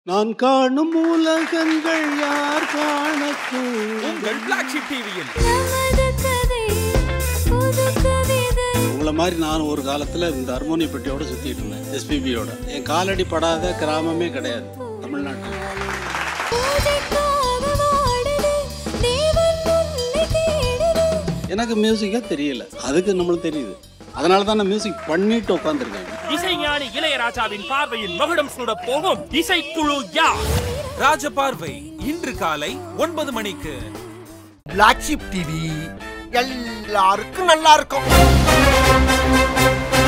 நான் காணும் உலகங்கள் யார் காணக்கூடும் உங்கள் பிளாக் ஷிப் டிவியில் நமது கதை புது கவிதை உங்களை மாதிரி நான் ஒரு காலத்தில் இந்த ஹார்மோனி பெட்டியோட சுற்றிட்டு இருந்தேன் எஸ்பிபியோட என் காலடி படாத கிராமமே கிடையாது தமிழ்நாட்டில் பூஜைக்காக வாடுது தேவன் உன்னை தேடுது எனக்கு மியூசிக்கே தெரியல அதுக்கு நம்மளுக்கு தெரியுது அதனால தான் நான் மியூசிக் பண்ணிட்டு உட்காந்துருக்கேன் இசைஞானி இளையராஜாவின் பார்வையில் மகுடம் சூட போகும் இசைக்குழு யார் ராஜபார்வை இன்று காலை ஒன்பது மணிக்கு பிளாக் ஷிப் டிவி எல்லாருக்கும் நல்லா இருக்கும்